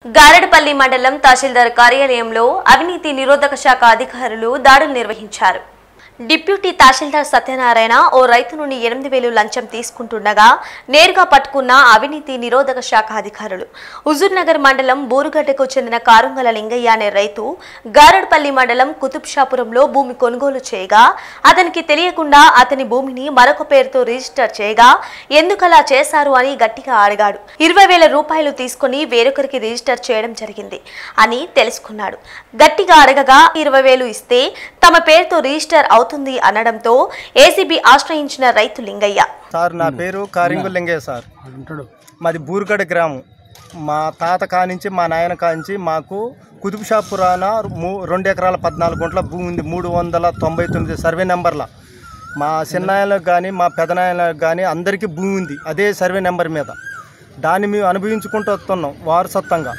గారడపల్లి మండలం తహసీల్దార్ కార్యాలయంలో అవినీతి నిరోధక శాఖ అధికారులు దాడులు నిర్వహించారు డిప్యూటీ తహసీల్దార్ సత్యనారాయణ ఓ రైతు నుండి ఎనిమిది వేలు లంచం తీసుకుంటుండగా నేరుగా పట్టుకున్న అవినీతి నిరోధక శాఖ అధికారులు హుజూర్నగర్ మండలం బూరుగడ్డకు చెందిన కారుంగల లింగయ్య అనే రైతు గారడపల్లి మండలం కుతుబ్షాపురంలో భూమి కొనుగోలు చేయగా అతనికి తెలియకుండా అతని భూమిని మరొక పేరుతో రిజిస్టర్ చేయగా ఎందుకలా చేశారు అని గట్టిగా అడిగాడు ఇరవై వేల రూపాయలు తీసుకుని వేరొకరికి రిజిస్టర్ చేయడం జరిగింది అని తెలుసుకున్నాడు గట్టిగా అడగగా ఇరవై వేలు ఇస్తే తమ పేరుతో రిజిస్టర్ అవుతుంది అనడంతో ఏసీబీ ఆశ్రయించిన రైతు లింగయ్య సార్ నా పేరు కారింగు లింగయ్య సార్ మాది బూరుగడ గ్రామం మా తాత కానించి మా నాయన కానించి మాకు కుతుబ్షాపురాన మూ రెండు ఎకరాల పద్నాలుగు గుంటల భూమి ఉంది మూడు వందల తొంభై తొమ్మిది సర్వే నెంబర్ల మా చిన్నాయనకు కానీ మా పెదనాయనకు కానీ అందరికీ భూమి ఉంది అదే సర్వే నెంబర్ మీద దాన్ని మేము అనుభవించుకుంటూ వస్తున్నాం వారసత్వంగా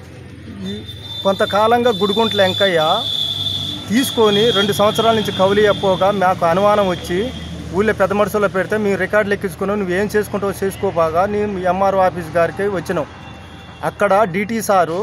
ఈ కొంతకాలంగా గుడిగుంట్ల వెంకయ్య తీసుకొని రెండు సంవత్సరాల నుంచి కౌలు చెప్పోగా మాకు అనుమానం వచ్చి ఊళ్ళో పెద్ద మనుషుల్లో పెడితే మేము రికార్డులు ఎక్కించుకున్నాం నువ్వు ఏం చేసుకుంటావు చేసుకోబాగా నేను ఎంఆర్ఓ ఆఫీస్ గారికి వచ్చినాం అక్కడ డీటీ సారు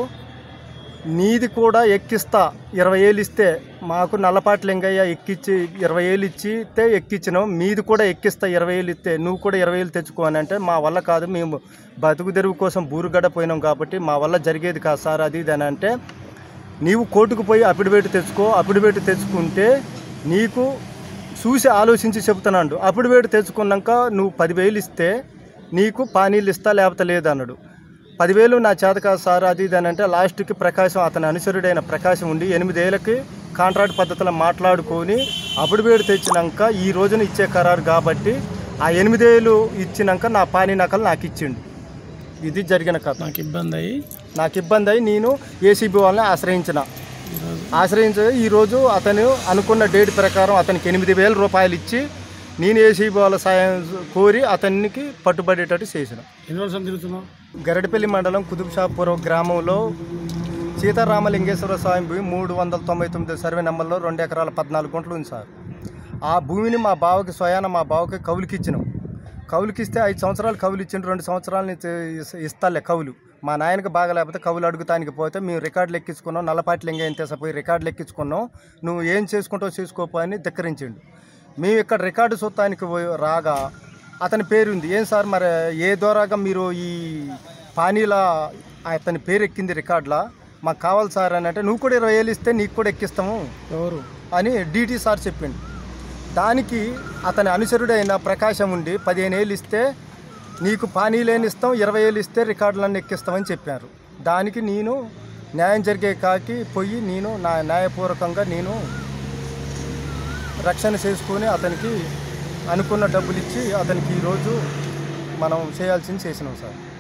నీది కూడా ఎక్కిస్తా ఇరవై ఏళ్ళు ఇస్తే మాకు నల్లపాటి లింగయ్య ఎక్కిచ్చి ఇరవై ఏళ్ళు ఇచ్చితే ఎక్కించినాం మీది కూడా ఎక్కిస్తా ఇరవై ఏళ్ళు ఇస్తే నువ్వు కూడా ఇరవై ఏళ్ళు తెచ్చుకో అని అంటే మా వల్ల కాదు మేము బతుకు తెరువు కోసం బూరుగడ్డ పోయినాం కాబట్టి మా వల్ల జరిగేది కాదు సార్ అది ఇది అని అంటే నీవు కోర్టుకు పోయి అఫిడవిట్ తెచ్చుకో అఫిడవిట్ తెచ్చుకుంటే నీకు చూసి ఆలోచించి చెప్తున్నాడు అఫిడవిట్ తెచ్చుకున్నాక నువ్వు పదివేలు ఇస్తే నీకు పానీళ్ళు ఇస్తా లేకపోతే లేదన్నాడు పదివేలు నా చేత కాదు సార్ అది ఇది అని అంటే లాస్ట్కి ప్రకాశం అతని అనుసరుడైన ప్రకాశం ఉండి ఎనిమిదేళ్ళకి కాంట్రాక్ట్ పద్ధతిలో మాట్లాడుకొని అఫిడవిట్ తెచ్చినాక ఈ రోజున ఇచ్చే ఖరారు కాబట్టి ఆ ఎనిమిదేళ్ళు ఇచ్చినాక నా పానీ నకలు నాకు ఇచ్చిండు ఇది జరిగిన కథ నాకు ఇబ్బంది అయ్యి నాకు ఇబ్బంది అయి నేను ఏసీబీ వాళ్ళని ఆశ్రయించిన ఆశ్రయించ ఈరోజు అతను అనుకున్న డేట్ ప్రకారం అతనికి ఎనిమిది వేల రూపాయలు ఇచ్చి నేను ఏసీబీ వాళ్ళ సాయం కోరి అతనికి పట్టుబడేటట్టు చేసిన ఎన్ని రోజులు తిరుగుతున్నావు గరడిపల్లి మండలం కుతుబ్షాపురం గ్రామంలో సీతారామలింగేశ్వర స్వామి భూమి మూడు వందల తొంభై తొమ్మిది సర్వే నెంబర్లో రెండు ఎకరాల పద్నాలుగు గుంటలు ఉంది సార్ ఆ భూమిని మా బావకి స్వయాన మా బావకి కౌలుకి ఇచ్చినాం కౌలుకి ఇస్తే ఐదు సంవత్సరాలు కౌలు ఇచ్చిన రెండు సంవత్సరాల నుంచి ఇస్- ఇస్తాలే కౌలు మా నాయనకి బాగా లేకపోతే కౌలు అడుగుతానికి పోతే మేము రికార్డులు ఎక్కించుకున్నాం నల్లపాటి లింగ ఎంత పోయి రికార్డులు ఎక్కించుకున్నాం నువ్వు ఏం చేసుకుంటావు చేసుకోపో అని ధిక్కరించిండు మేము ఇక్కడ రికార్డు చూస్తానికి పోయి- రాగా అతని పేరు ఉంది ఏం సార్ మరి ఏ ద్వారాగా మీరు ఈ పానీల అతని పేరు ఎక్కింది రికార్డులా మాకు కావాలి సార్ అని అంటే నువ్వు కూడా ఇరవై వేలు ఇస్తే నీకు కూడా ఎక్కిస్తాము ఎవరు అని డీటీ సార్ చెప్పిండు దానికి అతని అనుసరుడైన ప్రకాశం ఉండి పదిహేను ఏళ్ళు ఇస్తే నీకు పానీలేని ఇస్తాం ఇరవై ఏళ్ళు ఇస్తే రికార్డులన్నీ ఎక్కిస్తామని చెప్పారు దానికి నేను న్యాయం జరిగే కాకి పోయి నేను నా న్యాయపూర్వకంగా నేను రక్షణ చేసుకొని అతనికి అనుకున్న డబ్బులు ఇచ్చి అతనికి ఈరోజు మనం చేయాల్సింది చేసినాం సార్